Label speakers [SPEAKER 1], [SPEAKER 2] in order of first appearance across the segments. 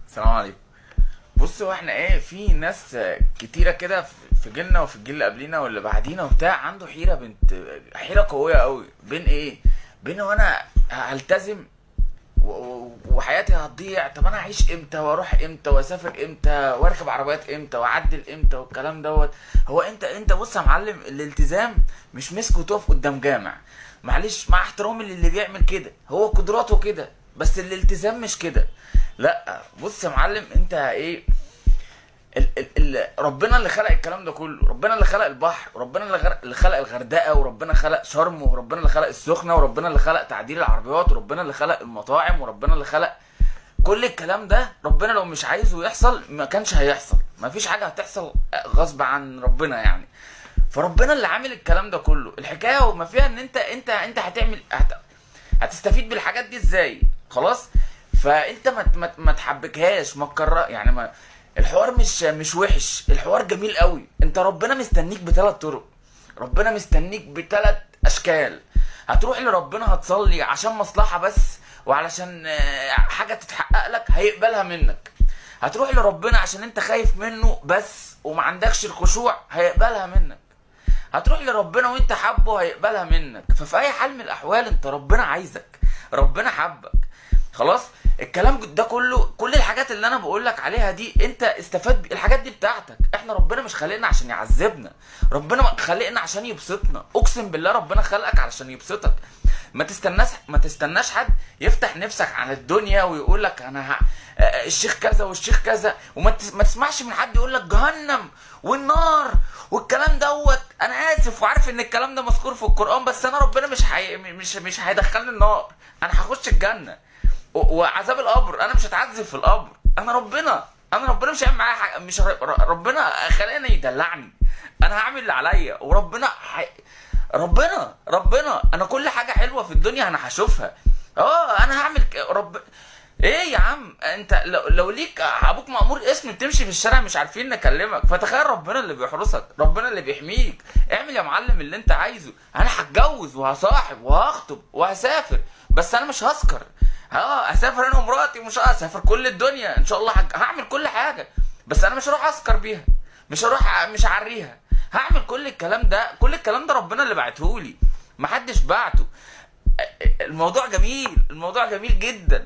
[SPEAKER 1] السلام عليكم بصوا احنا ايه في ناس كتيره كده في جيلنا وفي الجيل اللي قبلينا واللي بعدينا وبتاع عنده حيره بنت حيره قويه قوي بين ايه بين وانا هلتزم و- و- وحياتي هتضيع طب انا هعيش امتى واروح امتى واسافر امتى واركب عربيات امتى واعدل امتى والكلام دوت هو انت انت بص يا معلم الالتزام مش مسك وتقف قدام جامع معلش مع احترامي للي بيعمل كده هو قدراته كده بس الالتزام مش كده لا بص يا معلم انت ايه ال ال ال ربنا اللي خلق الكلام ده كله ربنا اللي خلق البحر وربنا اللي, غر... اللي خلق الغردقه وربنا خلق شرم وربنا اللي خلق السخنه وربنا اللي خلق تعديل العربيات وربنا اللي خلق المطاعم وربنا اللي خلق كل الكلام ده ربنا لو مش عايزه يحصل ما كانش هيحصل ما فيش حاجه هتحصل غصب عن ربنا يعني فربنا اللي عامل الكلام ده كله الحكايه وما فيها ان انت انت انت هتعمل هت... هتستفيد بالحاجات دي ازاي خلاص فانت ما ما, ما تحبكهاش ما تكرر يعني ما الحوار مش مش وحش الحوار جميل قوي انت ربنا مستنيك بثلاث طرق ربنا مستنيك بثلاث اشكال هتروح لربنا هتصلي عشان مصلحه بس وعلشان آه، حاجه تتحقق لك هيقبلها منك هتروح لربنا عشان انت خايف منه بس وما عندكش الخشوع هيقبلها منك هتروح لربنا وانت حبه هيقبلها منك ففي اي حال من الاحوال انت ربنا عايزك ربنا حبك خلاص الكلام ده كله كل الحاجات اللي انا بقول لك عليها دي انت استفاد بي- الحاجات دي بتاعتك احنا ربنا مش خلقنا عشان يعذبنا ربنا خلقنا عشان يبسطنا اقسم بالله ربنا خلقك علشان يبسطك ما تستناش ما تستناش حد يفتح نفسك عن الدنيا ويقول لك انا ه... آه، الشيخ كذا والشيخ كذا وما تس... ما تسمعش من حد يقول لك جهنم والنار والكلام دوت انا اسف وعارف ان الكلام ده مذكور في القران بس انا ربنا مش حي... مش مش هيدخلني النار انا هخش الجنه و- وعذاب القبر انا مش هتعذب في القبر انا ربنا انا ربنا مش هيعمل معايا حاجه مش ر- ر- ربنا خلاني يدلعني انا هعمل اللي عليا وربنا حي... ربنا ربنا انا كل حاجه حلوه في الدنيا انا هشوفها اه انا هعمل ك- رب ايه يا عم انت لو, لو ليك ابوك مأمور اسم بتمشي في الشارع مش عارفين نكلمك فتخيل ربنا اللي بيحرسك ربنا اللي بيحميك اعمل يا معلم اللي انت عايزه انا هتجوز وهصاحب وهخطب وهسافر بس انا مش هسكر اه اسافر انا ومراتي مش هسافر كل الدنيا ان شاء الله هج- هعمل كل حاجه بس انا مش هروح اسكر بيها مش هروح مش هعريها هعمل كل الكلام ده كل الكلام ده ربنا اللي بعتهولي محدش بعته الموضوع جميل الموضوع جميل جدا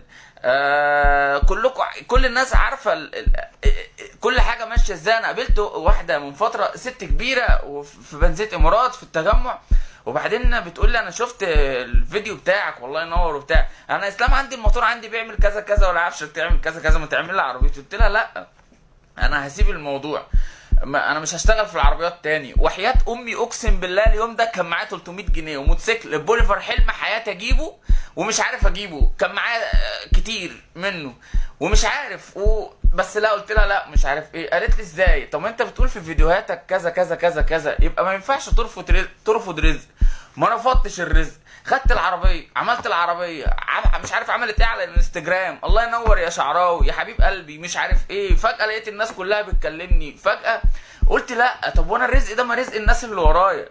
[SPEAKER 1] آه كلكم كل الناس عارفه ال... ال... كل حاجه ماشيه ازاي انا قابلت واحده من فتره ست كبيره وفي بنزيت امارات في التجمع وبعدين بتقول لي انا شفت الفيديو بتاعك والله ينور وبتاع انا اسلام عندي الموتور عندي بيعمل كذا كذا ولا عارفش بتعمل كذا كذا ما تعمل لي عربيتي قلت لها لا انا هسيب الموضوع ما انا مش هشتغل في العربيات تاني وحياة امي اقسم بالله اليوم ده كان معايا 300 جنيه وموتوسيكل بوليفر حلم حياتي اجيبه ومش عارف اجيبه كان معايا آه، كتير منه ومش عارف و... بس لا قلت لها لا مش عارف ايه قالت لي ازاي طب ما انت بتقول في فيديوهاتك كذا كذا كذا كذا يبقى ما ينفعش ترفض رزق ترفض رزق ما رفضتش الرزق خدت العربيه عملت العربيه عم... مش عارف عملت ايه على الانستجرام الله ينور يا شعراوي يا حبيب قلبي مش عارف ايه فجاه لقيت الناس كلها بتكلمني فجاه قلت لا طب وانا الرزق ده ما رزق الناس اللي ورايا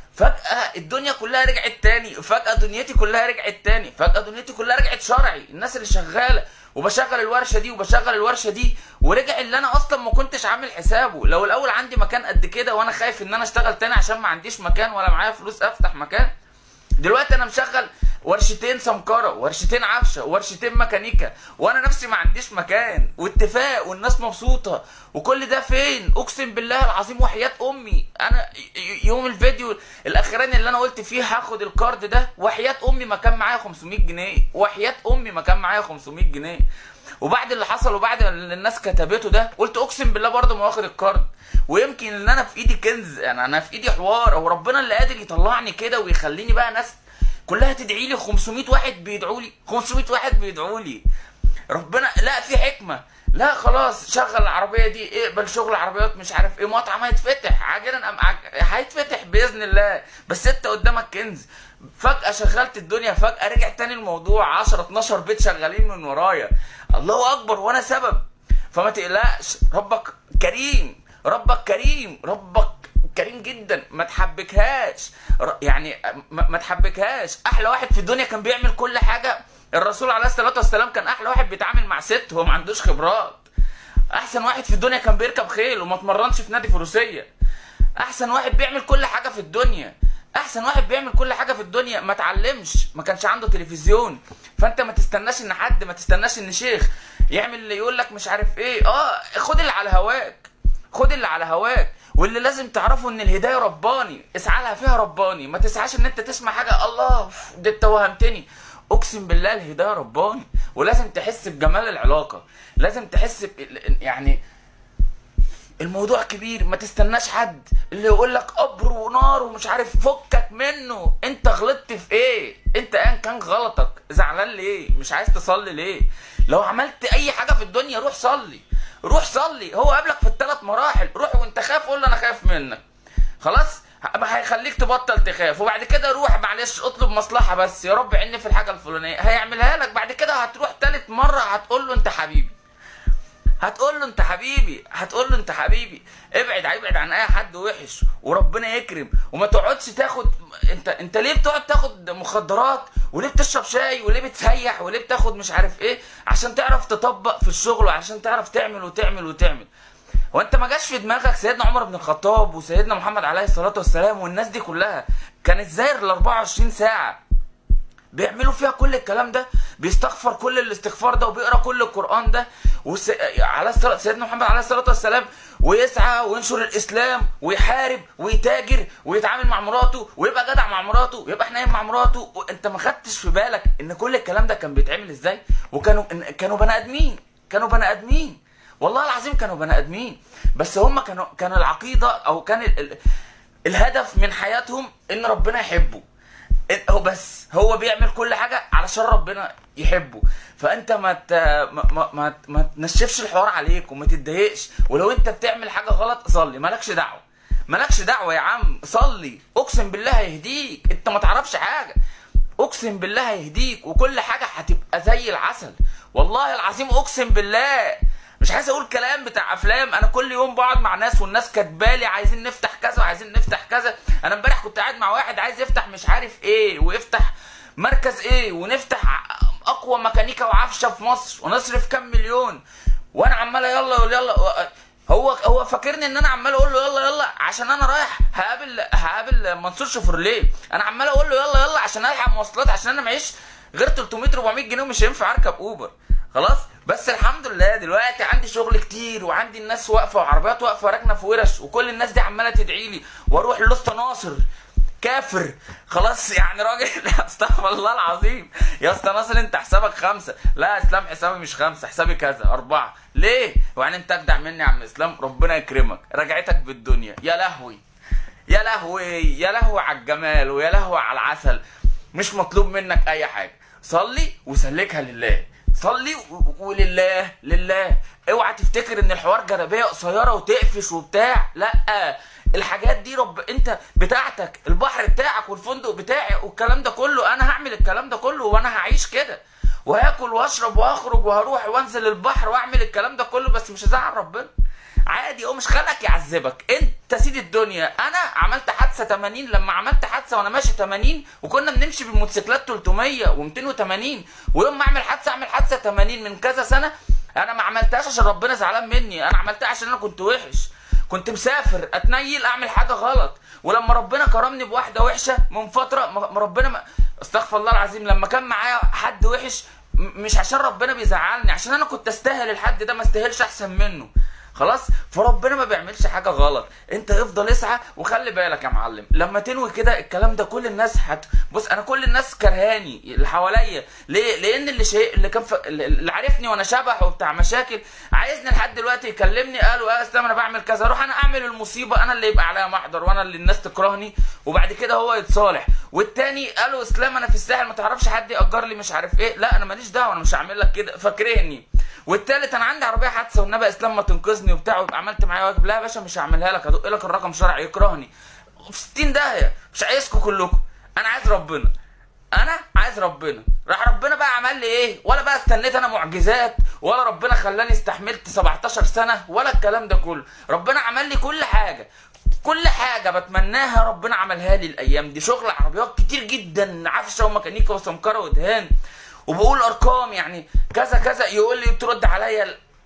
[SPEAKER 1] فجأة الدنيا كلها رجعت تاني فجأة دنيتي كلها رجعت تاني فجأة دنيتي كلها رجعت شرعي الناس اللي شغالة وبشغل الورشة دي وبشغل الورشة دي ورجع اللي انا اصلا ما كنتش عامل حسابه لو الاول عندي مكان قد كده وانا خايف ان انا اشتغل تاني عشان ما عنديش مكان ولا معايا فلوس افتح مكان دلوقتي انا مشغل ورشتين سمكره ورشتين عفشه ورشتين ميكانيكا وانا نفسي ما عنديش مكان واتفاق والناس مبسوطه وكل ده فين اقسم بالله العظيم وحياه امي انا ي- ي- يوم الفيديو الاخراني اللي انا قلت فيه هاخد الكارد ده وحياه امي ما كان معايا 500 جنيه وحياه امي ما كان معايا 500 جنيه وبعد اللي حصل وبعد اللي الناس كتبته ده قلت اقسم بالله برضه ما واخد الكارد ويمكن ان انا في ايدي كنز يعني انا في ايدي حوار هو ربنا اللي قادر يطلعني كده ويخليني بقى ناس كلها تدعي لي 500 واحد بيدعوا لي 500 واحد بيدعوا لي ربنا لا في حكمه لا خلاص شغل العربيه دي اقبل شغل عربيات مش عارف ايه مطعم هيتفتح عاجلا ام عج... هيتفتح باذن الله بس انت قدامك كنز فجاه شغلت الدنيا فجاه رجع تاني الموضوع 10 12 بيت شغالين من ورايا الله اكبر وانا سبب فما تقلقش ربك كريم ربك كريم ربك كريم جدا ما تحبكهاش ر- يعني ما ما تحبكهاش احلى واحد في الدنيا كان بيعمل كل حاجه الرسول عليه الصلاه والسلام كان احلى واحد بيتعامل مع ست هو ما عندوش خبرات احسن واحد في الدنيا كان بيركب خيل وما اتمرنش في نادي فروسيه احسن واحد بيعمل كل حاجه في الدنيا احسن واحد بيعمل كل حاجه في الدنيا ما اتعلمش ما كانش عنده تلفزيون فانت ما تستناش ان حد ما تستناش ان شيخ يعمل اللي يقول لك مش عارف ايه اه خد اللي على هواك خد اللي على هواك واللي لازم تعرفه ان الهدايه رباني اسعى لها فيها رباني ما تسعاش ان انت تسمع حاجه الله ده انت وهمتني اقسم بالله الهدايه رباني ولازم تحس بجمال العلاقه لازم تحس ب... يعني الموضوع كبير ما تستناش حد اللي يقول لك قبر ونار ومش عارف فكك منه انت غلطت في ايه انت ايا كان غلطك زعلان ليه مش عايز تصلي ليه لو عملت اي حاجه في الدنيا روح صلي روح صلي هو قابلك في الثلاث مراحل روح وانت خايف قول له انا خايف منك خلاص ما هيخليك تبطل تخاف وبعد كده روح معلش اطلب مصلحه بس يا رب عيني في الحاجه الفلانيه هيعملها لك بعد كده هتروح تالت مره هتقول له انت حبيبي هتقول له انت حبيبي هتقول له انت حبيبي ابعد ابعد عن اي حد وحش وربنا يكرم وما تقعدش تاخد انت انت ليه بتقعد تاخد مخدرات وليه بتشرب شاي وليه بتسيح وليه بتاخد مش عارف ايه عشان تعرف تطبق في الشغل وعشان تعرف تعمل وتعمل وتعمل هو انت ما جاش في دماغك سيدنا عمر بن الخطاب وسيدنا محمد عليه الصلاه والسلام والناس دي كلها كانت زاير ال 24 ساعه بيعملوا فيها كل الكلام ده بيستغفر كل الاستغفار ده وبيقرا كل القران ده وس... على الصلاة سيدنا محمد عليه الصلاه والسلام ويسعى وينشر الاسلام ويحارب ويتاجر ويتعامل مع مراته ويبقى جدع مع مراته ويبقى حنين مع مراته وانت ما خدتش في بالك ان كل الكلام ده كان بيتعمل ازاي وكانوا كانوا بني ادمين كانوا بني ادمين والله العظيم كانوا بني ادمين بس هم كانوا كان العقيده او كان ال... ال... الهدف من حياتهم ان ربنا يحبه هو بس هو بيعمل كل حاجه علشان ربنا يحبه فانت ما ت... ما ما, ما, ما تنشفش الحوار عليك وما تتضايقش ولو انت بتعمل حاجه غلط صلي مالكش دعوه مالكش دعوه يا عم صلي اقسم بالله هيهديك انت ما تعرفش حاجه اقسم بالله هيهديك وكل حاجه هتبقى زي العسل والله العظيم اقسم بالله مش عايز اقول كلام بتاع افلام انا كل يوم بقعد مع ناس والناس كاتبالي عايزين نفتح كذا وعايزين نفتح كذا انا امبارح كنت قاعد مع واحد عايز يفتح مش عارف ايه ويفتح مركز ايه ونفتح اقوى ميكانيكا وعفشه في مصر ونصرف كام مليون وانا عمال يلا يقول يلا هو هو فاكرني ان انا عمال اقول له يلا يلا عشان انا رايح هقابل هقابل منصور شوفرليه انا عمال اقول له يلا يلا عشان الحق مواصلات عشان انا معيش غير 300 400 جنيه ومش هينفع اركب اوبر خلاص بس الحمد لله دلوقتي عندي شغل كتير وعندي الناس واقفه وعربيات واقفه راكنه في ورش وكل الناس دي عماله تدعي لي واروح للاسطى ناصر كافر خلاص يعني راجل استغفر الله العظيم يا اسطى ناصر انت حسابك خمسه لا اسلام حسابي مش خمسه حسابي كذا اربعه ليه؟ ويعني انت اجدع مني يا عم اسلام ربنا يكرمك رجعتك بالدنيا يا لهوي يا لهوي يا لهوي على الجمال ويا لهوي على العسل مش مطلوب منك اي حاجه صلي وسلكها لله صلي ولله لله اوعى تفتكر ان الحوار جلابيه قصيره وتقفش وبتاع لا الحاجات دي رب انت بتاعتك البحر بتاعك والفندق بتاعي والكلام ده كله انا هعمل الكلام ده كله وانا هعيش كده وهاكل واشرب وهخرج وهروح وانزل البحر واعمل الكلام ده كله بس مش هزعل ربنا عادي هو مش خلقك يعذبك انت سيد الدنيا انا عملت حادثه 80 لما عملت حادثه وانا ماشي 80 وكنا بنمشي بالموتوسيكلات 300 و280 ويوم ما اعمل حادثه اعمل حادثه 80 من كذا سنه انا ما عملتهاش عشان ربنا زعلان مني انا عملتها عشان انا كنت وحش كنت مسافر اتنيل اعمل حاجه غلط ولما ربنا كرمني بواحده وحشه من فتره ما ربنا ما استغفر الله العظيم لما كان معايا حد وحش مش عشان ربنا بيزعلني عشان انا كنت استاهل الحد ده ما استاهلش احسن منه خلاص فربنا ما بيعملش حاجه غلط انت افضل اسعى وخلي بالك يا معلم لما تنوي كده الكلام ده كل الناس هت بص انا كل الناس كرهاني اللي حواليا ليه لان اللي شيء اللي كان ف... اللي عارفني وانا شبح وبتاع مشاكل عايزني لحد دلوقتي يكلمني قالوا يا اسلام انا بعمل كذا اروح انا اعمل المصيبه انا اللي يبقى عليها محضر وانا اللي الناس تكرهني وبعد كده هو يتصالح والتاني قالوا اسلام انا في الساحل ما تعرفش حد ياجر لي مش عارف ايه لا انا ماليش دعوه انا مش هعمل لك كده فاكرهني والتالت انا عندي عربيه حادثه والنبي اسلام ما تنقذني وبتاع ويبقى عملت معايا واجب لا يا باشا مش هعملها لك هدق لك الرقم شرعي يكرهني في 60 داهيه مش عايزكم كلكم انا عايز ربنا انا عايز ربنا راح ربنا بقى عمل لي ايه ولا بقى استنيت انا معجزات ولا ربنا خلاني استحملت 17 سنه ولا الكلام ده كله ربنا عمل لي كل حاجه كل حاجة بتمناها ربنا عملها لي الأيام دي شغل عربيات كتير جدا عفشة وميكانيكا وسمكرة ودهان وبقول أرقام يعني كذا كذا يقول لي ترد عليا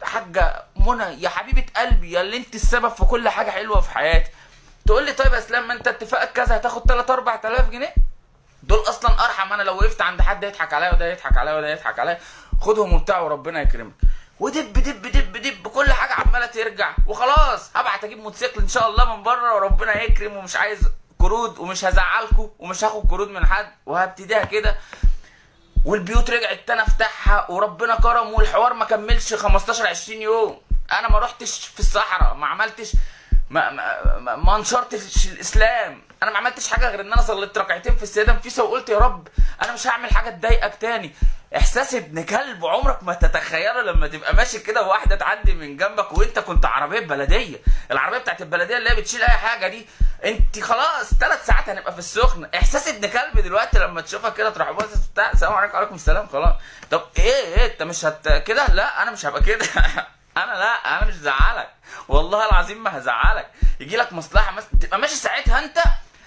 [SPEAKER 1] حاجه منى يا حبيبه قلبي يا اللي انت السبب في كل حاجه حلوه في حياتي تقول لي طيب يا اسلام ما انت اتفاقك كذا هتاخد 3 4000 جنيه دول اصلا ارحم انا لو وقفت عند حد يضحك عليا وده يضحك عليا وده يضحك عليا خدهم وبتاع وربنا يكرمك ودب دب دب دب كل حاجه عماله ترجع وخلاص هبعت اجيب موتوسيكل ان شاء الله من بره وربنا يكرم ومش عايز قروض ومش هزعلكم ومش هاخد قروض من حد وهبتديها كده والبيوت رجعت تاني افتحها وربنا كرم والحوار ما كملش 15 20 يوم انا ما رحتش في الصحراء ما عملتش ما ما, ما, ما نشرتش الاسلام انا ما عملتش حاجه غير ان انا صليت ركعتين في السيده نفيسه وقلت يا رب انا مش هعمل حاجه تضايقك تاني احساس ابن كلب عمرك ما تتخيله لما تبقى ماشي كده وواحده تعدي من جنبك وانت كنت عربيه بلديه العربيه بتاعت البلديه اللي هي بتشيل اي حاجه دي انت خلاص ثلاث ساعات هنبقى في السخنه احساس ابن كلب دلوقتي لما تشوفها كده تروح باصص بتاع السلام عليكم وعليكم السلام خلاص طب ايه ايه انت مش هت كده لا انا مش هبقى كده انا لا انا مش هزعلك والله العظيم ما هزعلك يجي لك مصلحه مثلا تبقى ماشي ساعتها انت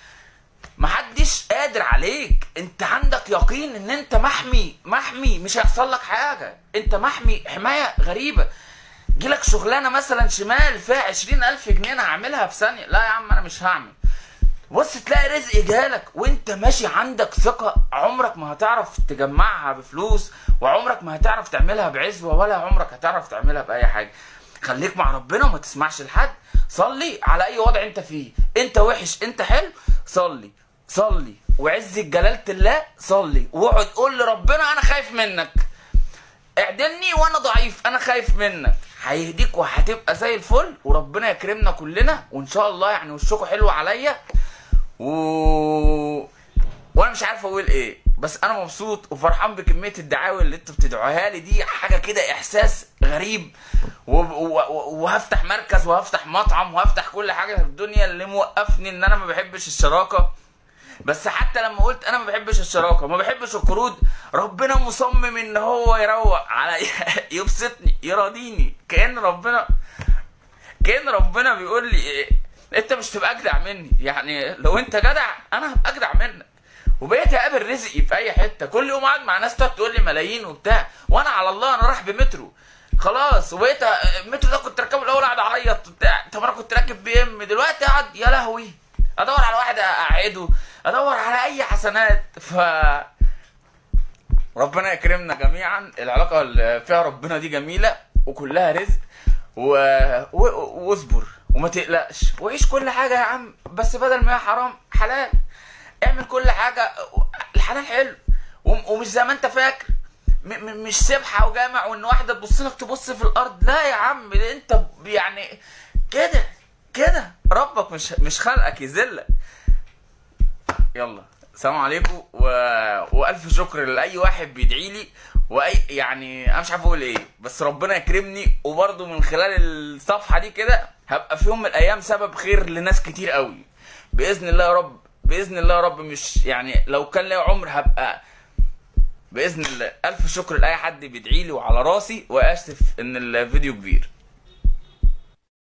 [SPEAKER 1] محدش قادر عليك انت عندك يقين ان انت محمي محمي مش هيحصل لك حاجه انت محمي حمايه غريبه جيلك شغلانه مثلا شمال فيها عشرين الف جنيه انا هعملها في ثانيه لا يا عم انا مش هعمل بص تلاقي رزق جالك وانت ماشي عندك ثقة عمرك ما هتعرف تجمعها بفلوس وعمرك ما هتعرف تعملها بعزوة ولا عمرك هتعرف تعملها بأي حاجة خليك مع ربنا وما تسمعش لحد صلي على أي وضع انت فيه انت وحش انت حلو صلي صلي وعز جلالة الله صلي واقعد قول لربنا انا خايف منك اعدلني وانا ضعيف انا خايف منك هيهديك وهتبقى زي الفل وربنا يكرمنا كلنا وان شاء الله يعني وشكوا حلو عليا و... وانا مش عارف اقول ايه بس انا مبسوط وفرحان بكميه الدعاوي اللي انتوا بتدعوها لي دي حاجه كده احساس غريب و... و... وهفتح مركز وهفتح مطعم وهفتح كل حاجه في الدنيا اللي موقفني ان انا ما بحبش الشراكه بس حتى لما قلت انا ما بحبش الشراكه ما بحبش القروض ربنا مصمم ان هو يروق على يبسطني يراضيني كان ربنا كان ربنا بيقول لي إيه انت مش تبقى اجدع مني يعني لو انت جدع انا هبقى اجدع منك وبقيت اقابل رزقي في اي حته كل يوم قاعد مع ناس تقعد تقول لي ملايين وبتاع وانا على الله انا رايح بمترو خلاص وبقيت المترو ده كنت راكبه الاول قاعد اعيط وبتاع طب انا كنت راكب بي ام دلوقتي قاعد يا لهوي ادور على واحد اقعده ادور على اي حسنات ف ربنا يكرمنا جميعا العلاقه اللي فيها ربنا دي جميله وكلها رزق و... و... واصبر وما تقلقش وعيش كل حاجه يا عم بس بدل ما هي حرام حلال اعمل كل حاجه الحلال حلو ومش زي ما انت فاكر م... م... مش سبحه وجامع وان واحده تبص لك تبص في الارض لا يا عم ده انت يعني كده كده ربك مش مش خلقك يذلك يلا السلام عليكم و... والف شكر لاي واحد بيدعي لي واي يعني انا مش عارف اقول ايه بس ربنا يكرمني وبرده من خلال الصفحه دي كده هبقى في يوم من الايام سبب خير لناس كتير قوي باذن الله يا رب باذن الله يا رب مش يعني لو كان لي عمر هبقى باذن الله الف شكر لاي حد بيدعي لي وعلى راسي واسف ان الفيديو كبير